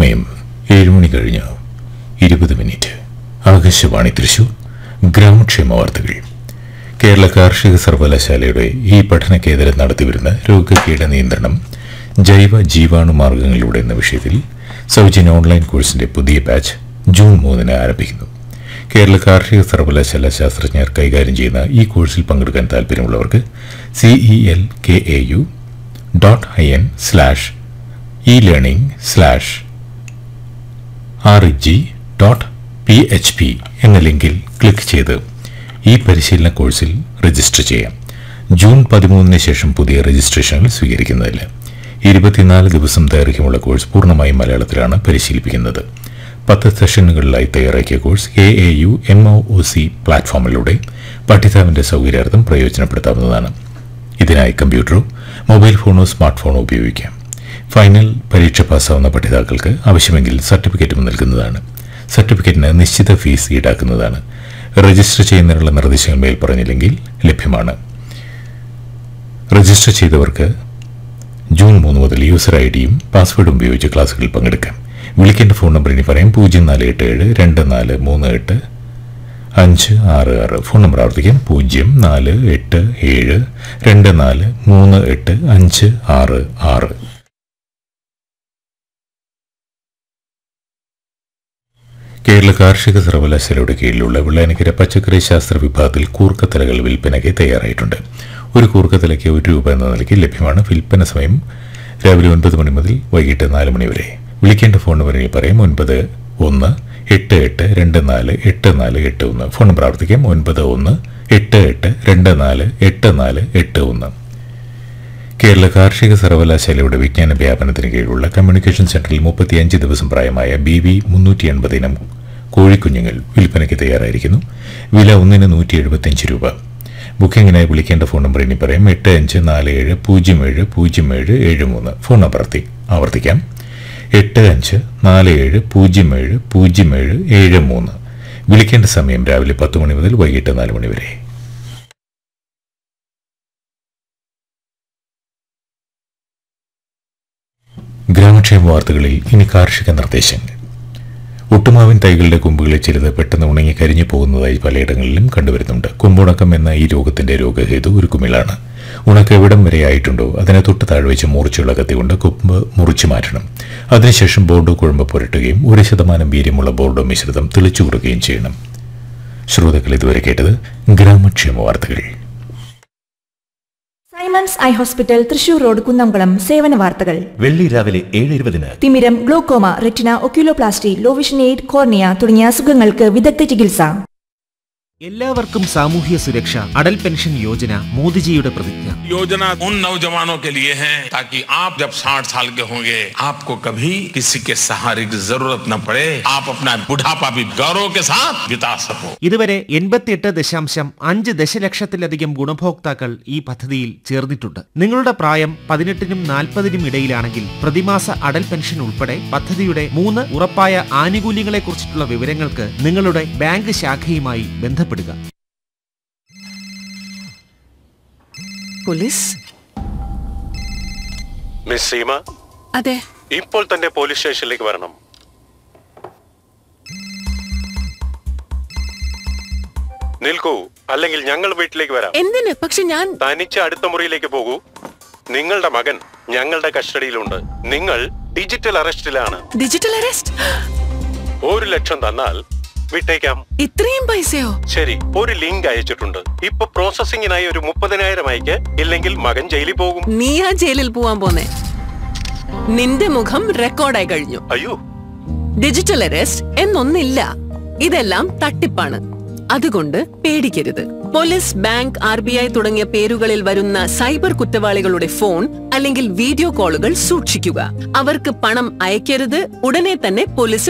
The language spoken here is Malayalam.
സമയം ഏഴുമണി കഴിഞ്ഞ് ഇരുപത് മിനിറ്റ് ആകാശവാണി തൃശൂർ ഗ്രാമക്ഷേമ വാർത്തകൾ കേരള കാർഷിക സർവകലാശാലയുടെ ഈ പഠന കേന്ദ്രം നടത്തിവരുന്ന രോഗകീട നിയന്ത്രണം ജൈവ ജീവാണു മാർഗങ്ങളിലൂടെ എന്ന വിഷയത്തിൽ സൗജന്യ ഓൺലൈൻ കോഴ്സിന്റെ പുതിയ ബാച്ച് ജൂൺ മൂന്നിന് ആരംഭിക്കുന്നു കേരള കാർഷിക സർവകലാശാല ശാസ്ത്രജ്ഞർ കൈകാര്യം ചെയ്യുന്ന ഈ കോഴ്സിൽ പങ്കെടുക്കാൻ താൽപ്പര്യമുള്ളവർക്ക് C E L K A U dot I N slash E learning slash R G dot P H P എന്ന ലിങ്കിൽ ക്ലിക്ക് ചെയ്ത് ഈ പരിശീലന കോഴ്സിൽ രജിസ്റ്റർ ചെയ്യാം ജൂൺ പതിമൂന്നിന് ശേഷം പുതിയ രജിസ്ട്രേഷനുകൾ സ്വീകരിക്കുന്നതില്ല ഇരുപത്തിനാല് ദിവസം ദൈർഘ്യമുള്ള കോഴ്സ് പൂർണ്ണമായും മലയാളത്തിലാണ് പരിശീലിപ്പിക്കുന്നത് പത്ത് സെഷനുകളിലായി തയ്യാറാക്കിയ course A A U M O O C പ്ലാറ്റ്ഫോമിലൂടെ പഠിതാവിന്റെ സൗകര്യാർത്ഥം പ്രയോജനപ്പെടുത്താവുന്നതാണ് ഇതിനായി കമ്പ്യൂട്ടറോ മൊബൈൽ ഫോണോ സ്മാർട്ട് ഫോണോ ഉപയോഗിക്കാം ഫൈനൽ പരീക്ഷ പാസ്സാവുന്ന പഠിതാക്കൾക്ക് ആവശ്യമെങ്കിൽ സർട്ടിഫിക്കറ്റും നൽകുന്നതാണ് സർട്ടിഫിക്കറ്റിന് നിശ്ചിത ഫീസ് ഈടാക്കുന്നതാണ് രജിസ്റ്റർ ചെയ്യുന്നതിനുള്ള നിർദ്ദേശങ്ങൾ മേൽ പറഞ്ഞില്ലെങ്കിൽ ലഭ്യമാണ് രജിസ്റ്റർ ചെയ്തവർക്ക് ജൂൺ മൂന്ന് മുതൽ യൂസർ ഐ ഡിയും പാസ്വേഡും ഉപയോഗിച്ച് ക്ലാസുകളിൽ പങ്കെടുക്കാം വിളിക്കേണ്ട ഫോൺ നമ്പർ ഇനി പറയാം പൂജ്യം നാല് എട്ട് ഏഴ് രണ്ട് നാല് മൂന്ന് എട്ട് അഞ്ച് ആറ് ആറ് ഫോൺ നമ്പർ ആവർത്തിക്കാം പൂജ്യം നാല് എട്ട് ഏഴ് രണ്ട് നാല് മൂന്ന് എട്ട് അഞ്ച് ആറ് ആറ് കേരള കാർഷിക സർവകലാശാലയുടെ കീഴിലുള്ള വെള്ളാനിക്കര പച്ചക്കറി ശാസ്ത്ര വിഭാഗത്തിൽ കൂർക്കത്തലകൾ വിൽപ്പനയ്ക്ക് തയ്യാറായിട്ടുണ്ട് ഒരു കൂർക്കത്തലയ്ക്ക് ഒരു രൂപ എന്ന നിലയ്ക്ക് ലഭ്യമാണ് വിൽപ്പന സമയം രാവിലെ ഒൻപത് മണി മുതൽ വൈകിട്ട് നാല് മണി വരെ വിളിക്കേണ്ട ഫോൺ നമ്പറിൽ പറയും ഒൻപത് ഒന്ന് എട്ട് എട്ട് രണ്ട് നാല് എട്ട് നാല് എട്ട് ഒന്ന് ഫോൺ നമ്പർ ആവർത്തിക്കാം ഒൻപത് ഒന്ന് എട്ട് എട്ട് രണ്ട് നാല് എട്ട് നാല് എട്ട് ഒന്ന് കേരള കാർഷിക സർവകലാശാലയുടെ വിജ്ഞാന വ്യാപനത്തിന് കീഴിലുള്ള കമ്മ്യൂണിക്കേഷൻ സെന്ററിൽ മുപ്പത്തിയഞ്ച് ദിവസം പ്രായമായ ബി വി മുന്നൂറ്റി എൺപത് ഇനം കോഴിക്കുഞ്ഞുങ്ങൾ വിൽപ്പനയ്ക്ക് തയ്യാറായിരിക്കുന്നു വില ഒന്നിന് നൂറ്റി എഴുപത്തിയഞ്ച് രൂപ ബുക്കിംഗിനായി വിളിക്കേണ്ട ഫോൺ നമ്പർ ഇനി പറയാം എട്ട് അഞ്ച് നാല് ഏഴ് പൂജ്യം ഏഴ് പൂജ്യം ഏഴ് ഏഴ് മൂന്ന് ഫോൺ നമ്പർ ആവർത്തി- ആവർത്തിക്കാം എട്ട് അഞ്ച് നാല് ഏഴ് പൂജ്യം ഏഴ് പൂജ്യം ഏഴ് ഏഴ് മൂന്ന് വിളിക്കേണ്ട സമയം രാവിലെ പത്ത് മണി മുതൽ വൈകിട്ട് നാല് മണി വരെ ഗ്രാമക്ഷേമ വാർത്തകളിൽ ഇനി കാർഷിക നിർദ്ദേശങ്ങൾ ഒട്ടുമാവിൻ തൈകളുടെ കൊമ്പുകളിൽ ചിലത് പെട്ടെന്ന് ഉണങ്ങി കരിഞ്ഞു പോകുന്നതായി പലയിടങ്ങളിലും കണ്ടുവരുന്നുണ്ട് കൊമ്പുണക്കം എന്ന ഈ രോഗത്തിന്റെ രോഗഹേതു ഒരു കുമിളാണ് ഉണക്കം എവിടം വരെ ആയിട്ടുണ്ടോ അതിനെ തൊട്ട് താഴെ വെച്ച് മൂർച്ചയുള്ള കത്തി കൊണ്ട് കൊമ്പ് മുറിച്ചു മാറ്റണം അതിനുശേഷം ബോർഡോ കുഴമ്പ് പുരട്ടുകയും ഒരു ശതമാനം വീര്യമുള്ള ബോർഡോ മിശ്രിതം തെളിച്ചു കൊടുക്കുകയും ചെയ്യണം ശ്രോതാക്കൾ ഇതുവരെ കേട്ടത് ഗ്രാമക്ഷേമ വാർത്തകൾ Simon's eye hospital Thrissur road Kunnamkulam സേവന വാർത്തകൾ വെള്ളി രാവിലെ ഏഴ് ഇരുപതിന് തിമിരം glaucoma retina oculoplasty low vision aid cornea തുടങ്ങിയ അസുഖങ്ങൾക്ക് വിദഗ്ധ ചികിത്സ എല്ലാവർക്കും സാമൂഹ്യ സുരക്ഷ അടൽ പെൻഷൻ യോജന മോദിജിയുടെ പ്രതിജ്ഞ योजना उन नौजवानों के लिए है ताकि आप जब 60 साल के होंगे आपको कभी किसी के सहारे की जरूरत न पड़े आप अपना बुढ़ापा भी गौरव के साथ बिता सको ഇതുവരെ എൺപത്തിയെട്ട് ദശാംശം അഞ്ച് ദശലക്ഷത്തിലധികം ഗുണഭോക്താക്കൾ ഈ പദ്ധതിയിൽ ചേർന്നിട്ടുണ്ട് നിങ്ങളുടെ പ്രായം പതിനെട്ടിനും നാൽപ്പതിനും ഇടയിലാണെങ്കിൽ പ്രതിമാസ അടൽ പെൻഷൻ ഉൾപ്പെടെ പദ്ധതിയുടെ മൂന്ന് ഉറപ്പായ ആനുകൂല്യങ്ങളെക്കുറിച്ചിട്ടുള്ള വിവരങ്ങൾക്ക് നിങ്ങളുടെ ബാങ്ക് ശാഖയുമായി ബന്ധപ്പെടുക പോലീസ് മിസ് സീമ അതെ ഇപ്പോൾ തന്നെ പോലീസ് സ്റ്റേഷനിലേക്ക് വരണം നിൽക്കൂ അല്ലെങ്കിൽ ഞങ്ങൾ വീട്ടിലേക്ക് വരാം എന്തിന് പക്ഷെ ഞാൻ തനിച്ച് അടുത്ത മുറിയിലേക്ക് പോകൂ നിങ്ങളുടെ മകൻ ഞങ്ങളുടെ കസ്റ്റഡിയിലുണ്ട് നിങ്ങൾ ഡിജിറ്റൽ അറസ്റ്റിലാണ് ഡിജിറ്റൽ അറസ്റ്റ് ഒരു ലക്ഷം തന്നാൽ വിട്ടേക്കാം ഇത്രയും പൈസയോ ശരി ഒരു ലിങ്ക് അയച്ചിട്ടുണ്ട് ഇപ്പൊ പ്രോസസിംഗിനായി ഒരു മുപ്പതിനായിരം അയക്ക് ഇല്ലെങ്കിൽ മകൻ ജയിലിൽ പോകും നീ ആ ജയിലിൽ പോവാൻ പോന്നെ നിന്റെ മുഖം റെക്കോർഡായി കഴിഞ്ഞു അയ്യോ ഡിജിറ്റൽ അറസ്റ്റ് എന്നൊന്നില്ല ഇതെല്ലാം തട്ടിപ്പാണ് അതുകൊണ്ട് പേടിക്കരുത് police bank R B I തുടങ്ങിയ പേരുകളിൽ വരുന്ന സൈബർ കുറ്റവാളികളുടെ ഫോൺ അല്ലെങ്കിൽ വീഡിയോ കോളുകൾ സൂക്ഷിക്കുക അവർക്ക് പണം അയക്കരുത് ഉടനെ തന്നെ പോലീസിൽ